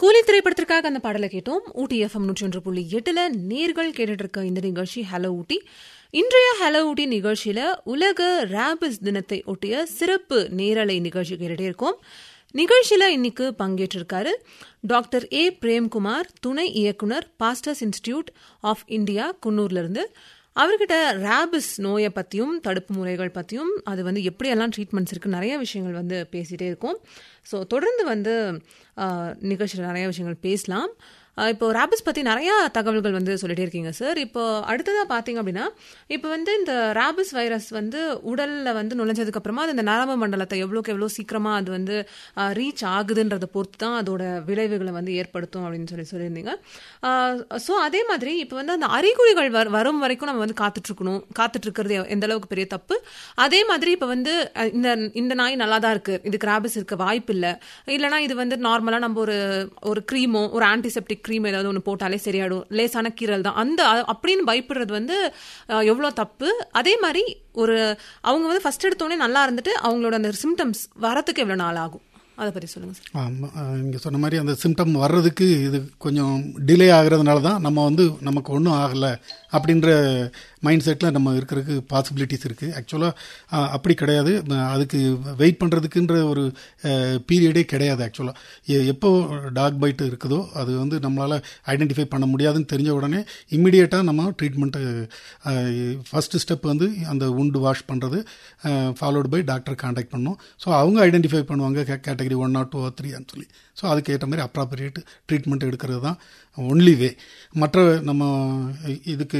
கூலி திரைப்படத்திற்காக அந்த பாடலை கேட்டோம் ஊட்டி எஃப்எம் நூற்றி ஒன்று புள்ளி எட்டுல நேர்கள் கேட்டுட்டு இருக்க இந்த நிகழ்ச்சி ஹலோ ஊட்டி இன்றைய ஹலோ ஊட்டி நிகழ்ச்சியில உலக ரேபிஸ் தினத்தை ஒட்டிய சிறப்பு நேரலை நிகழ்ச்சி கேட்டுட்டே இருக்கோம் நிகழ்ச்சியில இன்னைக்கு பங்கேற்றிருக்காரு டாக்டர் ஏ பிரேம்குமார் துணை இயக்குனர் பாஸ்டர்ஸ் இன்ஸ்டிடியூட் ஆஃப் இந்தியா குன்னூர்ல இருந்து அவர்கிட்ட ரேபிஸ் நோயை பற்றியும் தடுப்பு முறைகள் பற்றியும் அது வந்து எப்படியெல்லாம் ட்ரீட்மெண்ட்ஸ் இருக்குது நிறைய விஷயங்கள் வந்து பேசிகிட்டே இருக்கும் ஸோ தொடர்ந்து வந்து நிகழ்ச்சியில் நிறைய விஷயங்கள் பேசலாம் இப்போ ரேபிஸ் பற்றி நிறையா தகவல்கள் வந்து சொல்லிட்டே இருக்கீங்க சார் இப்போ அடுத்ததாக பார்த்தீங்க அப்படின்னா இப்போ வந்து இந்த ரேபிஸ் வைரஸ் வந்து உடலில் வந்து நுழைஞ்சதுக்கு அப்புறமா அது இந்த நரம்பு மண்டலத்தை எவ்வளோக்கு எவ்வளோ சீக்கிரமாக அது வந்து ரீச் ஆகுதுன்றதை பொறுத்து தான் அதோட விளைவுகளை வந்து ஏற்படுத்தும் அப்படின்னு சொல்லி சொல்லியிருந்தீங்க ஸோ அதே மாதிரி இப்போ வந்து அந்த அறிகுறிகள் வர் வரும் வரைக்கும் நம்ம வந்து காத்துட்ருக்கணும் காத்துட்ருக்கிறது எந்த அளவுக்கு பெரிய தப்பு அதே மாதிரி இப்போ வந்து இந்த இந்த நாய் நல்லா தான் இருக்குது இதுக்கு ரேபிஸ் இருக்க வாய்ப்பு இல்லை இல்லைனா இது வந்து நார்மலாக நம்ம ஒரு ஒரு க்ரீமோ ஒரு ஆன்டிசெப்டிக் க்ரீம் ஏதாவது ஒன்று போட்டாலே சரியாயிடும் லேசான கீரல் தான் அந்த அப்படின்னு பயப்படுறது வந்து எவ்வளோ தப்பு அதே மாதிரி ஒரு அவங்க வந்து ஃபர்ஸ்ட் எடுத்தோடனே நல்லா இருந்துட்டு அவங்களோட அந்த சிம்டம்ஸ் வரத்துக்கு எவ்வளோ நாள் ஆகும் அதை பற்றி சொல்லுங்கள் சார் ஆமாம் நீங்கள் சொன்ன மாதிரி அந்த சிம்டம் வர்றதுக்கு இது கொஞ்சம் டிலே ஆகிறதுனால தான் நம்ம வந்து நமக்கு ஒன்றும் ஆகலை அப்படின்ற மைண்ட் செட்டில் நம்ம இருக்கிறதுக்கு பாசிபிலிட்டிஸ் இருக்குது ஆக்சுவலாக அப்படி கிடையாது அதுக்கு வெயிட் பண்ணுறதுக்குன்ற ஒரு பீரியடே கிடையாது ஆக்சுவலாக எப்போ டாக் பைட் இருக்குதோ அது வந்து நம்மளால் ஐடென்டிஃபை பண்ண முடியாதுன்னு தெரிஞ்ச உடனே இம்மிடியேட்டாக நம்ம ட்ரீட்மெண்ட்டு ஃபஸ்ட்டு ஸ்டெப் வந்து அந்த உண்டு வாஷ் பண்ணுறது ஃபாலோடு பை டாக்டர் கான்டாக்ட் பண்ணோம் ஸோ அவங்க ஐடென்டிஃபை பண்ணுவாங்க category one or two or த்ரீன்னு சொல்லி ஸோ அதுக்கு ஏற்ற மாதிரி அப்ராப்ரியேட் ட்ரீட்மெண்ட் எடுக்கிறது தான் ஒன்லி வே மற்ற நம்ம இதுக்கு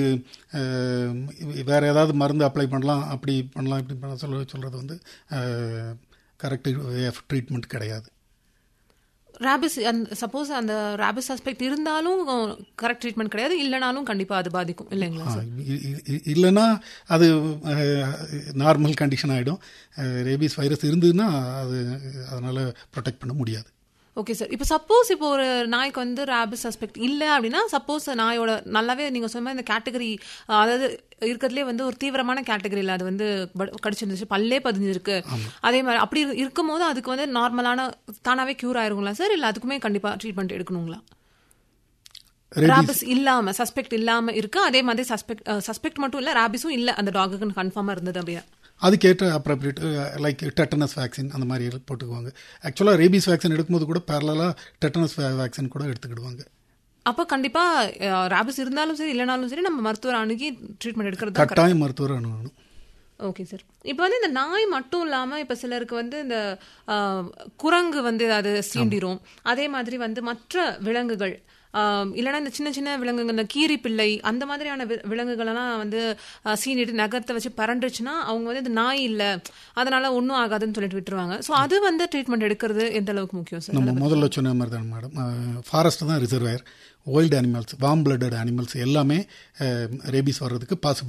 வேறு ஏதாவது மருந்து அப்ளை பண்ணலாம் அப்படி பண்ணலாம் இப்படி பண்ண சொல்ல சொல்கிறது வந்து கரெக்ட் வே ஆஃப் ட்ரீட்மெண்ட் கிடையாது ரேபிஸ் அந்த சப்போஸ் அந்த ரேபிஸ் சஸ்பெக்ட் இருந்தாலும் கரெக்ட் ட்ரீட்மெண்ட் கிடையாது இல்லைனாலும் கண்டிப்பாக அது பாதிக்கும் இல்லைங்களா இல்லைன்னா அது நார்மல் கண்டிஷன் ஆகிடும் ரேபிஸ் வைரஸ் இருந்ததுன்னா அது அதனால் ப்ரொடெக்ட் பண்ண முடியாது ஓகே சார் இப்போ சப்போஸ் இப்போ ஒரு நாய்க்கு வந்து ரேபிஸ் சஸ்பெக்ட் இல்லை அப்படின்னா சப்போஸ் நாயோட நல்லாவே நீங்கள் சொன்ன இந்த கேட்டகரி அதாவது இருக்கிறதுலே வந்து ஒரு தீவிரமான கேட்டகரியில் அது வந்து கடிச்சிருந்துச்சு பல்லே பதிஞ்சிருக்கு அதே மாதிரி அப்படி இருக்கும் போது அதுக்கு வந்து நார்மலான தானாவே க்யூர் ஆயிருங்களா சார் இல்லை அதுக்குமே கண்டிப்பாக ட்ரீட்மெண்ட் எடுக்கணுங்களா ராபிஸ் இல்லாம சஸ்பெக்ட் இல்லாம இருக்கு அதே மாதிரி சஸ்பெக்ட் சஸ்பெக்ட் மட்டும் இல்ல ராபிஸும் இல்ல அந்த டாகுக்கு கன்ஃபார்மா இருந்தது அப்படின்னா அதுக்கேற்ற அப்ராப்ரியேட் லைக் டெட்டனஸ் வேக்சின் அந்த மாதிரி போட்டுக்குவாங்க ஆக்சுவலாக ரேபிஸ் வேக்சின் எடுக்கும்போது கூட பேரலாக டெட்டனஸ் வேக்சின் கூட எடுத்துக்கிடுவாங்க அப்போ கண்டிப்பா ராபிஸ் இருந்தாலும் சரி இல்லைனாலும் சரி நம்ம மருத்துவர் அணுகி ட்ரீட்மெண்ட் எடுக்கிறது கட்டாயம் மருத்துவர் அணுகணும் ஓகே சார் இப்போ வந்து இந்த நாய் மட்டும் இல்லாமல் இப்போ சிலருக்கு வந்து இந்த குரங்கு வந்து அது சீண்டிரும் அதே மாதிரி வந்து மற்ற விலங்குகள் இல்லைனா இந்த சின்ன சின்ன விலங்குகள் இந்த கீரி பிள்ளை அந்த மாதிரியான விலங்குகளெல்லாம் வந்து சீனிட்டு நகரத்தை வச்சு பரண்டுச்சுன்னா அவங்க வந்து இந்த நாய் இல்லை அதனால ஒன்றும் ஆகாதுன்னு சொல்லிட்டு விட்டுருவாங்க ஸோ அது வந்து ட்ரீட்மெண்ட் எடுக்கிறது எந்த அளவுக்கு முக்கியம் சார் நம்ம முதல்ல சொன்ன மாதிரி தான் மேடம் ஃபாரஸ்ட் தான் reserve wild animals warm blooded animals எல்லாமே ரேபிஸ் வர்றதுக்கு பாசிபிள்